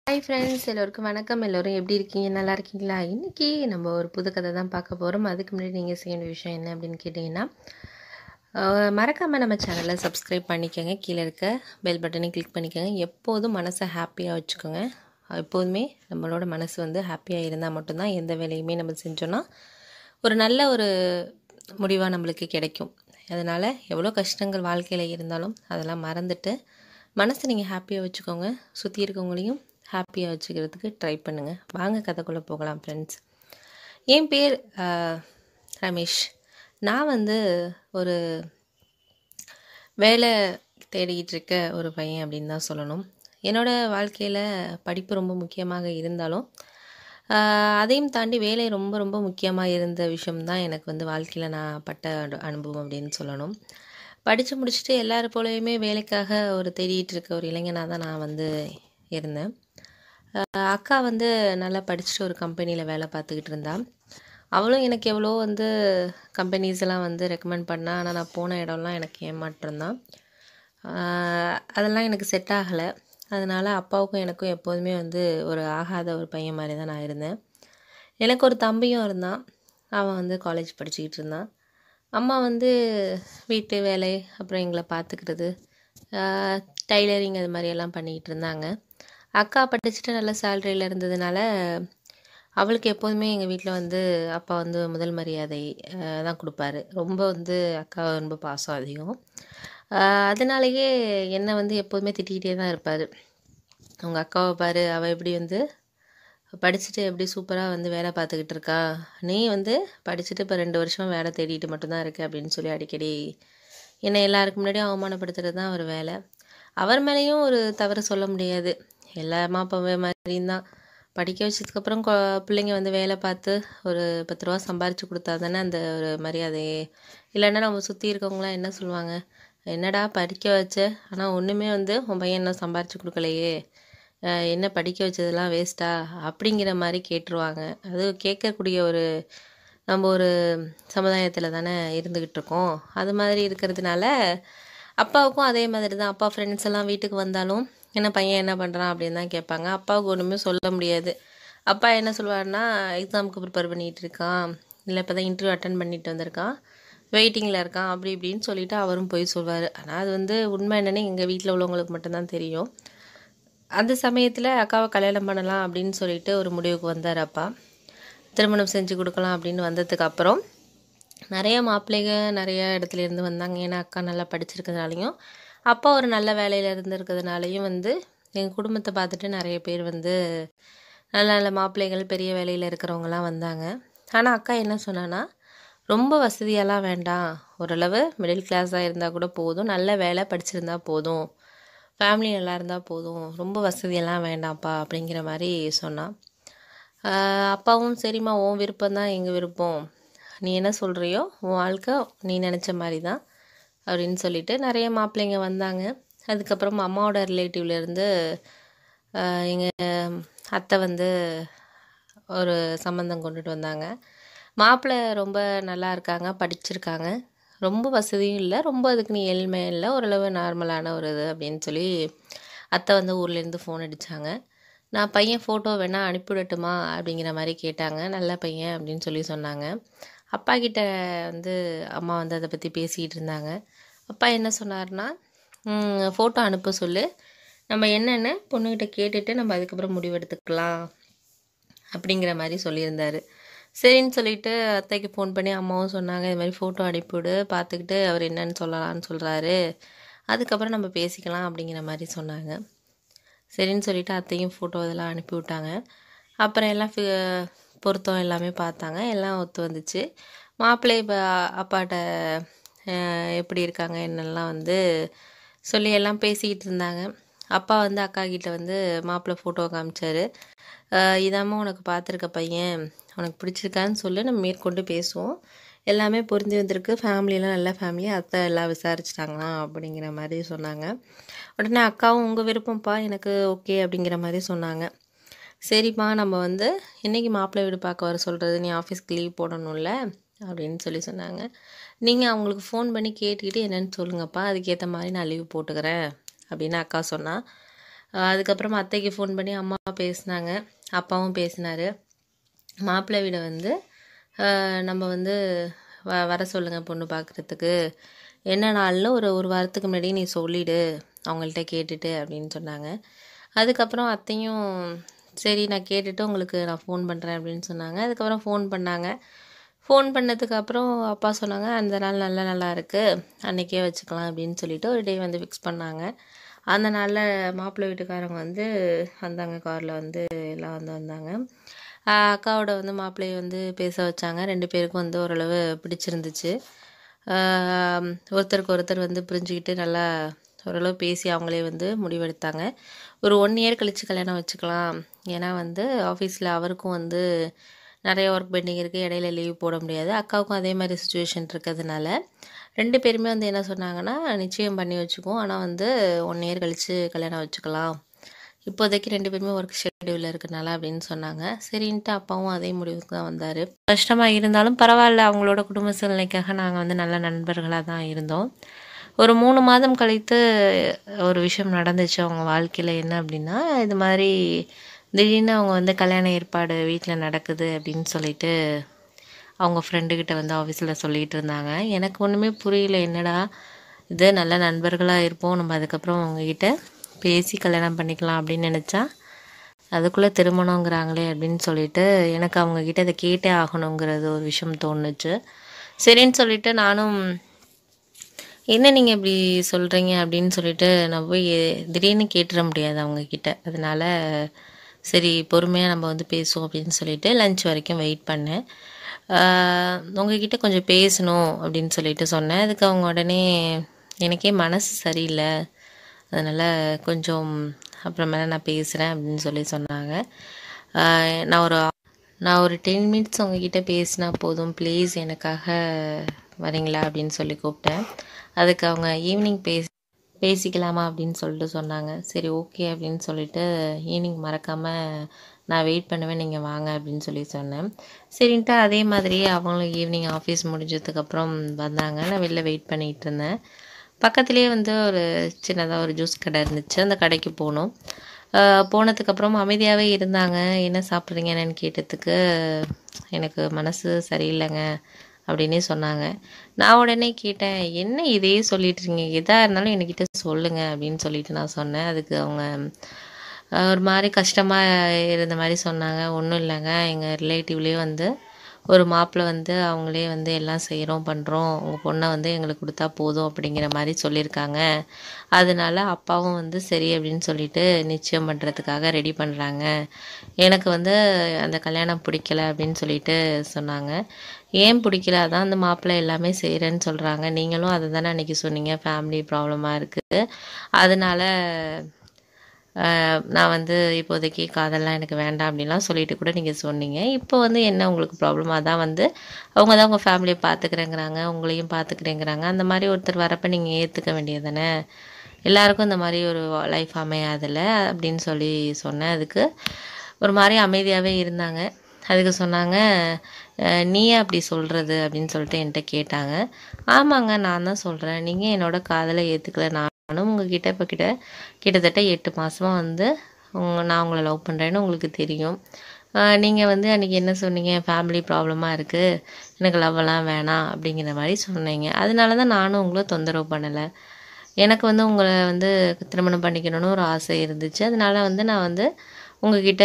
hi friends எல்லோருக்கும் வணக்கம் எல்லோரும் எப்படி இருக்கீங்க நல்லா இருக்கீங்களா இன்றைக்கி நம்ம ஒரு புது கதை தான் பார்க்க போகிறோம் அதுக்கு முன்னாடி நீங்கள் செய்ய வேண்டிய விஷயம் என்ன அப்படின்னு கேட்டிங்கன்னா மறக்காமல் நம்ம சேனலை சப்ஸ்கிரைப் பண்ணிக்கோங்க கீழே இருக்க பெல் பட்டனை கிளிக் பண்ணிக்கோங்க எப்போதும் மனசை ஹாப்பியாக வச்சுக்கோங்க எப்போதுமே நம்மளோட மனசு வந்து ஹாப்பியாக இருந்தால் மட்டும்தான் எந்த வேலையுமே நம்ம செஞ்சோன்னா ஒரு நல்ல ஒரு முடிவாக நம்மளுக்கு கிடைக்கும் அதனால் எவ்வளோ கஷ்டங்கள் வாழ்க்கையில் இருந்தாலும் அதெல்லாம் மறந்துட்டு மனசை நீங்கள் ஹாப்பியாக வச்சுக்கோங்க சுற்றி இருக்கவங்களையும் ஹாப்பியாக வச்சுக்கிறதுக்கு ட்ரை பண்ணுங்கள் வாங்க கதைக்குள்ளே போகலாம் ஃப்ரெண்ட்ஸ் என் பேர் ரமேஷ் நான் வந்து ஒரு வேலை தேடிக்கிட்டு இருக்க ஒரு பையன் அப்படின்னு தான் சொல்லணும் என்னோடய வாழ்க்கையில் படிப்பு ரொம்ப முக்கியமாக இருந்தாலும் அதையும் தாண்டி வேலை ரொம்ப ரொம்ப முக்கியமாக இருந்த விஷயம்தான் எனக்கு வந்து வாழ்க்கையில் நான் பட்ட அனுபவம் அப்படின்னு சொல்லணும் படித்து முடிச்சுட்டு எல்லாரும் போலயுமே வேலைக்காக ஒரு தேடிட்டு இருக்க ஒரு இளைஞனாக தான் நான் வந்து இருந்தேன் அக்கா வந்து நல்லா படிச்சுட்டு ஒரு கம்பெனியில் வேலை பார்த்துக்கிட்டு இருந்தா அவளும் எனக்கு எவ்வளோ வந்து கம்பெனிஸ் எல்லாம் வந்து ரெக்கமெண்ட் பண்ணா ஆனால் நான் போன இடம்லாம் எனக்கு ஏமாற்றம் தான் அதெல்லாம் எனக்கு செட் ஆகலை அதனால் அப்பாவுக்கும் எனக்கும் எப்போதுமே வந்து ஒரு ஆகாத ஒரு பையன் மாதிரி தான் நான் இருந்தேன் எனக்கு ஒரு தம்பியும் இருந்தான் அவன் வந்து காலேஜ் படிச்சுக்கிட்டு இருந்தான் அம்மா வந்து வீட்டு வேலை அப்புறம் எங்களை பார்த்துக்கிறது டைலரிங் அது மாதிரியெல்லாம் பண்ணிக்கிட்டு இருந்தாங்க அக்கா படிச்சுட்டு நல்ல சேலரியில் இருந்ததுனால அவளுக்கு எப்போதுமே எங்கள் வீட்டில் வந்து அப்பா வந்து முதல் மரியாதை தான் கொடுப்பாரு ரொம்ப வந்து அக்கா ரொம்ப பாசம் அதிகம் அதனாலேயே என்னை வந்து எப்போதுமே திட்டிக்கிட்டே தான் இருப்பார் உங்கள் அக்காவை பாரு அவள் எப்படி வந்து படிச்சுட்டு எப்படி சூப்பராக வந்து வேலை பார்த்துக்கிட்டு இருக்கா நீ வந்து படிச்சுட்டு இப்போ ரெண்டு வருஷம் வேலை தேடிட்டு மட்டும்தான் இருக்கு அப்படின்னு சொல்லி அடிக்கடி என்னை எல்லாருக்கு முன்னாடியும் அவமானப்படுத்துறது தான் அவர் வேலை அவர் மேலேயும் ஒரு தவறு சொல்ல முடியாது எல்லா அம்மா அப்பா மாதிரியும் தான் படிக்க வச்சதுக்கப்புறம் பிள்ளைங்க வந்து வேலை பார்த்து ஒரு பத்து ரூபா சம்பாரித்து கொடுத்தா தானே அந்த ஒரு மரியாதையே இல்லைன்னா நம்ம சுற்றி இருக்கவங்களாம் என்ன சொல்லுவாங்க என்னடா படிக்க வச்ச ஆனால் ஒன்றுமே வந்து உன் பையன் என்ன சம்பாரித்து கொடுக்கலையே என்ன படிக்க வச்சதெல்லாம் வேஸ்ட்டா அப்படிங்கிற மாதிரி கேட்டுருவாங்க அது கேட்கக்கூடிய ஒரு நம்ம ஒரு சமுதாயத்தில் தானே இருந்துக்கிட்டு இருக்கோம் அது மாதிரி இருக்கிறதுனால அப்பாவுக்கும் அதே மாதிரி தான் அப்பா ஃப்ரெண்ட்ஸ் எல்லாம் வீட்டுக்கு வந்தாலும் என்ன பையன் என்ன பண்ணுறான் அப்படின்னு தான் கேட்பாங்க அப்பாவுக்கு ஒன்றுமே சொல்ல முடியாது அப்பா என்ன சொல்லுவார்னா எக்ஸாமுக்கு ப்ரிப்பேர் பண்ணிகிட்டு இருக்கான் இல்லை இப்போ தான் இன்டர்வியூ அட்டன் பண்ணிட்டு வந்திருக்கான் வெயிட்டிங்கில் இருக்கான் அப்படி இப்படின்னு சொல்லிவிட்டு அவரும் போய் சொல்வார் ஆனால் அது வந்து உண்மை என்னென்னு எங்கள் வீட்டில் உள்ளவங்களுக்கு மட்டும்தான் தெரியும் அந்த சமயத்தில் அக்காவை கல்யாணம் பண்ணலாம் அப்படின்னு சொல்லிட்டு ஒரு முடிவுக்கு வந்தார் அப்பா திருமணம் செஞ்சு கொடுக்கலாம் அப்படின்னு வந்ததுக்கு அப்புறம் நிறைய மாப்பிள்ளைங்க நிறைய இடத்துல இருந்து வந்தாங்க ஏன்னா அக்கா நல்லா படிச்சிருக்கிறதுனாலையும் அப்பா ஒரு நல்ல வேலையில் இருந்திருக்கிறதுனாலையும் வந்து எங்கள் குடும்பத்தை பார்த்துட்டு நிறைய பேர் வந்து நல்ல நல்ல மாப்பிள்ளைகள் பெரிய வேலையில் இருக்கிறவங்கலாம் வந்தாங்க ஆனால் அக்கா என்ன சொன்னான்னா ரொம்ப வசதியெல்லாம் வேண்டாம் ஓரளவு மிடில் கிளாஸாக இருந்தால் கூட போதும் நல்ல வேலை படிச்சிருந்தா போதும் ஃபேமிலி நல்லா இருந்தால் போதும் ரொம்ப வசதியெல்லாம் வேண்டாம்ப்பா அப்படிங்கிற மாதிரி சொன்னான் அப்பாவும் சரிம்மா உன் விருப்பம் தான் எங்கள் விருப்பம் நீ என்ன சொல்கிறியோ உன் வாழ்க்கை நீ நினச்ச மாதிரி தான் அப்படின்னு சொல்லிட்டு நிறைய மாப்பிள்ளைங்க வந்தாங்க அதுக்கப்புறம் அம்மாவோட ரிலேட்டிவ்லேருந்து எங்கள் அத்தை வந்து ஒரு சம்மந்தம் கொண்டுட்டு வந்தாங்க மாப்பிள்ளை ரொம்ப நல்லா இருக்காங்க படிச்சிருக்காங்க ரொம்ப வசதியும் இல்லை ரொம்ப அதுக்கு நீ ஏழ்மை இல்லை ஓரளவு நார்மலான ஒரு இது அப்படின்னு சொல்லி அத்தை வந்து ஊர்லேருந்து ஃபோன் அடித்தாங்க நான் பையன் ஃபோட்டோ வேணால் அனுப்பிவிடட்டுமா அப்படிங்கிற மாதிரி கேட்டாங்க நல்ல பையன் அப்படின்னு சொல்லி சொன்னாங்க அப்பா கிட்ட வந்து அம்மா வந்து அதை பற்றி பேசிகிட்டு இருந்தாங்க அப்பா என்ன சொன்னார்னா ஃபோட்டோ அனுப்ப சொல்லு நம்ம என்னென்னு பொண்ணுக்கிட்ட கேட்டுட்டு நம்ம அதுக்கப்புறம் முடிவெடுத்துக்கலாம் அப்படிங்கிற மாதிரி சொல்லியிருந்தார் சரின்னு சொல்லிட்டு அத்தைக்கு ஃபோன் பண்ணி அம்மாவும் சொன்னாங்க இது மாதிரி ஃபோட்டோ அனுப்பிவிடு பார்த்துக்கிட்டு அவர் என்னன்னு சொல்லலான்னு சொல்கிறாரு அதுக்கப்புறம் நம்ம பேசிக்கலாம் அப்படிங்கிற மாதிரி சொன்னாங்க சரின்னு சொல்லிட்டு அத்தையும் ஃபோட்டோ இதெல்லாம் அனுப்பி விட்டாங்க அப்புறம் எல்லாம் பொருத்தம் எல்லாமே பார்த்தாங்க எல்லாம் ஒத்து வந்துச்சு மாப்பிள்ளை இப்போ அப்பாட்ட எப்படி இருக்காங்க என்னெல்லாம் வந்து சொல்லி எல்லாம் பேசிக்கிட்டு இருந்தாங்க அப்பா வந்து அக்கா கிட்ட வந்து மாப்பிள்ளை ஃபோட்டோ காமிச்சார் இதாம்மா உனக்கு பார்த்துருக்க பையன் உனக்கு பிடிச்சிருக்கான்னு சொல்லி நம்ம மேற்கொண்டு பேசுவோம் எல்லாமே பொருந்தி வந்திருக்கு ஃபேமிலியெலாம் நல்ல ஃபேமிலி அத்தை எல்லாம் விசாரிச்சிட்டாங்களாம் அப்படிங்கிற மாதிரி சொன்னாங்க உடனே அக்காவும் உங்கள் விருப்பம்ப்பா எனக்கு ஓகே அப்படிங்கிற மாதிரி சொன்னாங்க சரிப்பா நம்ம வந்து இன்றைக்கி மாப்பிள்ளை வீடு பார்க்க வர சொல்கிறது நீ ஆஃபீஸ்க்கு லீவ் போடணும்ல அப்படின்னு சொல்லி சொன்னாங்க நீங்கள் அவங்களுக்கு ஃபோன் பண்ணி கேட்டுக்கிட்டு என்னென்னு சொல்லுங்கப்பா அதுக்கேற்ற மாதிரி நான் லீவ் போட்டுக்கிறேன் அப்படின்னு அக்கா சொன்னால் அதுக்கப்புறம் அத்தைக்கு ஃபோன் பண்ணி அம்மா பேசினாங்க அப்பாவும் பேசினாரு மாப்பிள்ளை வீடை வந்து ஆஹ் நம்ம வந்து வ வர சொல்லுங்கள் பொண்ணு பார்க்குறதுக்கு என்ன நாள்னு ஒரு ஒரு வாரத்துக்கு முன்னாடி நீ சொல்லிடு அவங்கள்ட்ட கேட்டுட்டு அப்படின்னு சொன்னாங்க அதுக்கப்புறம் அத்தையும் சரி நான் கேட்டுட்டு உங்களுக்கு நான் ஃபோன் பண்ணுறேன் அப்படின்னு சொன்னாங்க அதுக்கப்புறம் ஃபோன் பண்ணாங்க ஃபோன் பண்ணதுக்கு அப்புறம் அப்பா சொன்னாங்க அந்த நாள் நல்லா நல்லா இருக்குது அன்றைக்கே வச்சுக்கலாம் அப்படின்னு சொல்லிட்டு ஒரு டே வந்து ஃபிக்ஸ் பண்ணாங்க அந்த நாளில் மாப்பிள்ளை வீட்டுக்காரங்க வந்து வந்தாங்க காரில் வந்து எல்லாம் வந்து வந்தாங்க ஆஹ் அக்காவோட வந்து மாப்பிள்ளையை வந்து பேச வச்சாங்க ரெண்டு பேருக்கும் வந்து ஓரளவு பிடிச்சிருந்துச்சு ஆஹ் ஒருத்தருக்கு ஒருத்தர் வந்து புரிஞ்சுக்கிட்டு நல்லா ஓரளவு பேசி அவங்களே வந்து முடிவெடுத்தாங்க ஒரு ஒன் இயர் கழித்து கல்யாணம் வச்சுக்கலாம் ஏன்னா வந்து ஆஃபீஸில் அவருக்கும் வந்து நிறைய ஒர்க் பெண்டிங் இருக்குது இடையில லீவ் போட முடியாது அக்காவுக்கும் அதே மாதிரி சுச்சுவேஷன் இருக்கிறதுனால ரெண்டு பேருமே வந்து என்ன சொன்னாங்கன்னா நிச்சயம் பண்ணி வச்சுக்குவோம் ஆனால் வந்து ஒன் இயர் கழித்து கல்யாணம் வச்சுக்கலாம் இப்போதைக்கு ரெண்டு பேருமே ஒர்க் ஷெடியூலில் இருக்கனால அப்படின்னு சொன்னாங்க சரின்ட்டு அப்பாவும் அதே முடிவுக்கு தான் வந்தார் கஷ்டமாக இருந்தாலும் பரவாயில்ல அவங்களோட குடும்ப சூழ்நிலைக்காக நாங்கள் வந்து நல்ல நண்பர்களாக தான் இருந்தோம் ஒரு மூணு மாதம் கழித்து ஒரு விஷயம் நடந்துச்சு அவங்க வாழ்க்கையில் என்ன அப்படின்னா இது மாதிரி திடீர்னு அவங்க வந்து கல்யாண ஏற்பாடு வீட்டில் நடக்குது அப்படின்னு சொல்லிட்டு அவங்க ஃப்ரெண்டுக்கிட்ட வந்து ஆஃபீஸில் சொல்லிகிட்டு இருந்தாங்க எனக்கு ஒன்றுமே புரியல என்னடா இது நல்ல நண்பர்களாக இருப்போம் நம்ம அதுக்கப்புறம் அவங்கக்கிட்ட பேசி கல்யாணம் பண்ணிக்கலாம் அப்படின்னு நினச்சா அதுக்குள்ளே திருமணங்கிறாங்களே அப்படின்னு சொல்லிட்டு எனக்கு அவங்கக்கிட்ட இதை கேட்டே ஆகணுங்கிறது ஒரு விஷயம் தோணுச்சு சரின்னு சொல்லிட்டு நானும் என்ன நீங்கள் இப்படி சொல்கிறீங்க அப்படின்னு சொல்லிட்டு நான் போய் திடீர்னு கேட்டுற முடியாது அவங்கக்கிட்ட அதனால சரி பொறுமையாக நம்ம வந்து பேசுவோம் அப்படின்னு சொல்லிட்டு லஞ்ச் வரைக்கும் வெயிட் பண்ணேன் ஆஹ் உங்ககிட்ட கொஞ்சம் பேசணும் அப்படின்னு சொல்லிட்டு சொன்னேன் அதுக்கு அவங்க உடனே எனக்கே மனசு சரியில்லை அதனால் கொஞ்சம் அப்புறமேல நான் பேசுகிறேன் அப்படின்னு சொல்லி சொன்னாங்க ஆஹ் நான் ஒரு நான் ஒரு டென் மினிட்ஸ் உங்ககிட்ட பேசினா போதும் ப்ளீஸ் எனக்காக வரீங்களா அப்படின்னு சொல்லி கூப்பிட்டேன் அதுக்கு அவங்க ஈவினிங் பேசி பேசிக்கலாமா அப்படின்னு சொல்லிட்டு சொன்னாங்க சரி ஓகே அப்படின்னு சொல்லிட்டு ஈவினிங் மறக்காமல் நான் வெயிட் பண்ணுவேன் நீங்கள் வாங்க அப்படின்னு சொல்லி சொன்னேன் சரின்ட்டு அதே மாதிரியே அவங்களும் ஈவினிங் ஆஃபீஸ் முடிஞ்சதுக்கப்புறம் வந்தாங்க நான் வெளில வெயிட் பண்ணிகிட்டு இருந்தேன் பக்கத்துலேயே வந்து ஒரு சின்னதாக ஒரு ஜூஸ் கடை இருந்துச்சு அந்த கடைக்கு போனோம் ஆஹ் போனதுக்கப்புறம் அமைதியாகவே இருந்தாங்க என்ன சாப்பிட்றீங்க என்னன்னு கேட்டதுக்கு எனக்கு மனசு சரியில்லைங்க அப்படின்னே சொன்னாங்க நான் உடனே கேட்டேன் என்ன இதையே சொல்லிட்டு இருக்கீங்க எதாக இருந்தாலும் என்கிட்ட சொல்லுங்க அப்படின்னு சொல்லிட்டு நான் சொன்னேன் அதுக்கு அவங்க ஆஹ் ஒரு மாதிரி கஷ்டமாக இருந்த மாதிரி சொன்னாங்க ஒன்றும் இல்லைங்க எங்கள் ரிலேட்டிவ்லேயே வந்து ஒரு மாப்பிள்ளை வந்து அவங்களே வந்து எல்லாம் செய்கிறோம் பண்ணுறோம் உங்கள் பொண்ணை வந்து எங்களுக்கு கொடுத்தா போதும் அப்படிங்கிற மாதிரி சொல்லியிருக்காங்க அதனால அப்பாவும் வந்து சரி அப்படின்னு சொல்லிட்டு நிச்சயம் பண்ணுறதுக்காக ரெடி பண்ணுறாங்க எனக்கு வந்து அந்த கல்யாணம் பிடிக்கல அப்படின்னு சொல்லிட்டு சொன்னாங்க ஏன் பிடிக்கல அதான் அந்த மாப்பிள்ளை எல்லாமே செய்கிறேன்னு சொல்கிறாங்க நீங்களும் அதை தானே அன்றைக்கி சொன்னீங்க ஃபேமிலி ப்ராப்ளமாக இருக்குது அதனால ஆஹ் நான் வந்து இப்போதைக்கு காதல்லாம் எனக்கு வேண்டாம் அப்படின்லாம் சொல்லிட்டு கூட நீங்கள் சொன்னீங்க இப்போ வந்து என்ன உங்களுக்கு ப்ராப்ளம் அதான் வந்து அவங்க தான் உங்கள் ஃபேமிலியை பார்த்துக்கிறேங்கிறாங்க உங்களையும் பார்த்துக்கிறேங்கிறாங்க அந்த மாதிரி ஒருத்தர் வரப்போ நீங்கள் ஏற்றுக்க வேண்டியது தானே எல்லாருக்கும் இந்த மாதிரி ஒரு லைஃப் அமையாதுல்ல அப்படின்னு சொல்லி சொன்னேன் அதுக்கு ஒரு மாதிரி அமைதியாகவே இருந்தாங்க அதுக்கு சொன்னாங்க "அஹ், நீ ஏன் அப்படி சொல்கிறது அப்படின்னு சொல்லிட்டு என்கிட்ட கேட்டாங்க ஆமாங்க நான் தான் சொல்கிறேன் நீங்கள் என்னோட காதலை ஏற்றுக்கல நானும் உங்ககிட்ட இப்போ கிட்ட கிட்டத்தட்ட எட்டு மாதமாக வந்து உங்க நான் உங்களை லவ் பண்ணுறேன்னு உங்களுக்கு தெரியும் நீங்கள் வந்து அன்றைக்கி என்ன சொன்னீங்க ஃபேமிலி ப்ராப்ளமாக இருக்குது எனக்கு லவ்வெல்லாம் வேணாம் அப்படிங்கிற மாதிரி சொன்னீங்க அதனால தான் நானும் உங்களை தொந்தரவு பண்ணலை எனக்கு வந்து உங்களை வந்து திருமணம் பண்ணிக்கணும்னு ஒரு ஆசை இருந்துச்சு அதனால வந்து நான் வந்து உங்ககிட்ட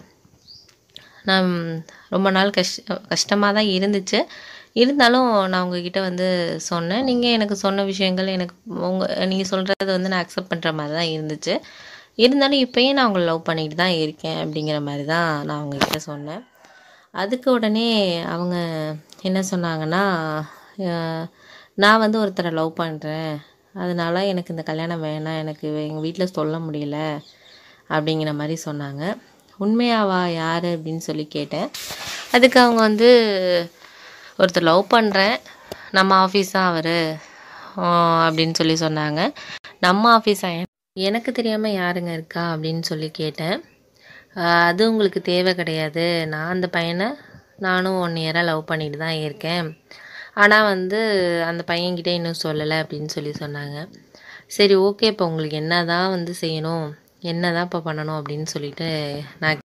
நான் ரொம்ப நாள் கஷ்ட கஷ்டமாக தான் இருந்துச்சு இருந்தாலும் நான் உங்ககிட்ட வந்து சொன்னேன் நீங்கள் எனக்கு சொன்ன விஷயங்கள் எனக்கு உங்கள் நீங்கள் சொல்கிறது வந்து நான் அக்செப்ட் பண்ணுற மாதிரி தான் இருந்துச்சு இருந்தாலும் இப்போயும் நான் உங்களை லவ் பண்ணிட்டு தான் இருக்கேன் அப்படிங்கிற மாதிரி தான் நான் உங்ககிட்ட சொன்னேன் அதுக்கு உடனே அவங்க என்ன சொன்னாங்கன்னா அஹ், நான் வந்து ஒருத்தரை லவ் பண்ணுறேன் அதனால எனக்கு இந்த கல்யாணம் வேணாம் எனக்கு எங்கள் வீட்டில் சொல்ல முடியல அப்படிங்கிற மாதிரி சொன்னாங்க உண்மையாவா யார் அப்படின்னு சொல்லி கேட்டேன் அதுக்கு அவங்க வந்து ஒருத்தர் லவ் பண்ணுறேன் நம்ம ஆஃபீஸ் தான் அவர் அப்படின்னு சொல்லி சொன்னாங்க நம்ம ஆஃபீஸா எனக்கு தெரியாமல் யாருங்க இருக்கா அப்படின்னு சொல்லி கேட்டேன் ஆஹ் அது உங்களுக்கு தேவை கிடையாது நான் அந்த பையனை நானும் ஒன் இயராக லவ் பண்ணிட்டு தான் இருக்கேன் ஆனால் வந்து அந்த பையன்கிட்ட இன்னும் சொல்லலை அப்படின்னு சொல்லி சொன்னாங்க சரி ஓகே இப்போ உங்களுக்கு என்ன தான் வந்து செய்யணும் என்ன தான் இப்போ பண்ணணும் அப்படின்னு சொல்லிட்டு நான்